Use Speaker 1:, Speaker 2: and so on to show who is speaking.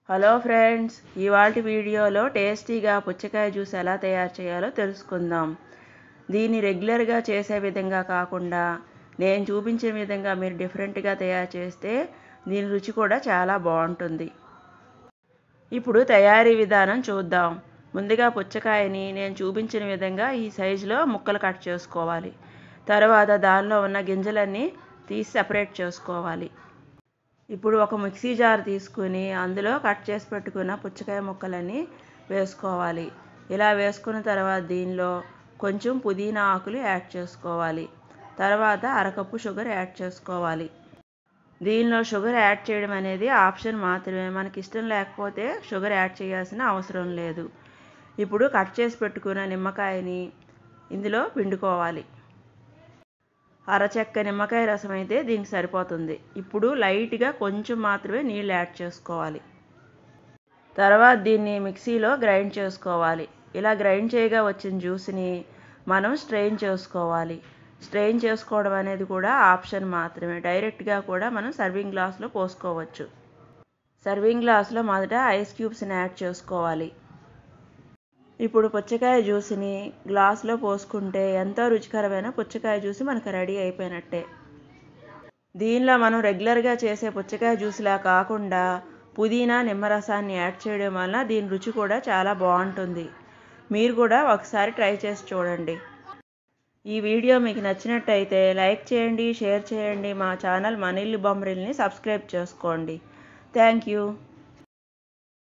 Speaker 1: hello friends ఇవాళ వీడియోలో టేస్టీగా పుచ్చకాయ జ్యూస్ ఎలా తయారు చేయాలో తెలుసుకుందాం దీన్ని రెగ్యులర్గా చేసే విధంగా కాకుండా నేను చూపించిన విధంగా మీరు డిఫరెంట్గా తయారు చేస్తే దీని రుచి కూడా చాలా బాగుంటుంది ఇప్పుడు తయారీ విధానం చూద్దాం ముందుగా పుచ్చకాయని నేను చూపించిన విధంగా ఈ సైజులో ముక్కలు కట్ చేసుకోవాలి తర్వాత దానిలో ఉన్న గింజలన్నీ తీసి సపరేట్ చేసుకోవాలి ఇప్పుడు ఒక మిక్సీ జార్ తీసుకుని అందులో కట్ చేసి పెట్టుకున్న పుచ్చకాయ ముక్కలని వేసుకోవాలి ఇలా వేసుకున్న తర్వాత దీనిలో కొంచెం పుదీనా ఆకులు యాడ్ చేసుకోవాలి తర్వాత అరకప్పు షుగర్ యాడ్ చేసుకోవాలి దీనిలో షుగర్ యాడ్ చేయడం అనేది ఆప్షన్ మాత్రమే మనకి ఇష్టం లేకపోతే షుగర్ యాడ్ చేయాల్సిన అవసరం లేదు ఇప్పుడు కట్ చేసి పెట్టుకున్న నిమ్మకాయని ఇందులో పిండుకోవాలి అరచెక్క నిమ్మకాయ రసం అయితే దీనికి సరిపోతుంది ఇప్పుడు లైట్గా కొంచెం మాత్రమే నీళ్ళు యాడ్ చేసుకోవాలి తర్వాత దీన్ని మిక్సీలో గ్రైండ్ చేసుకోవాలి ఇలా గ్రైండ్ చేయగా వచ్చిన జ్యూస్ని మనం స్ట్రెయిన్ చేసుకోవాలి స్ట్రెయిన్ చేసుకోవడం అనేది కూడా ఆప్షన్ మాత్రమే డైరెక్ట్గా కూడా మనం సర్వింగ్ గ్లాస్లో పోసుకోవచ్చు సర్వింగ్ గ్లాస్లో మొదట ఐస్ క్యూబ్స్ని యాడ్ చేసుకోవాలి ఇప్పుడు పుచ్చకాయ జ్యూస్ని గ్లాస్లో పోసుకుంటే ఎంతో రుచికరమైన పుచ్చకాయ జ్యూస్ మనకు రెడీ అయిపోయినట్టే దీనిలో మనం రెగ్యులర్గా చేసే పుచ్చకాయ జ్యూస్లా కాకుండా పుదీనా నిమ్మరసాన్ని యాడ్ చేయడం వల్ల దీని రుచి కూడా చాలా బాగుంటుంది మీరు కూడా ఒకసారి ట్రై చేసి చూడండి ఈ వీడియో మీకు నచ్చినట్టయితే లైక్ చేయండి షేర్ చేయండి మా ఛానల్ మనీళ్ళు బొమ్మరిల్ని సబ్స్క్రైబ్ చేసుకోండి థ్యాంక్ యూ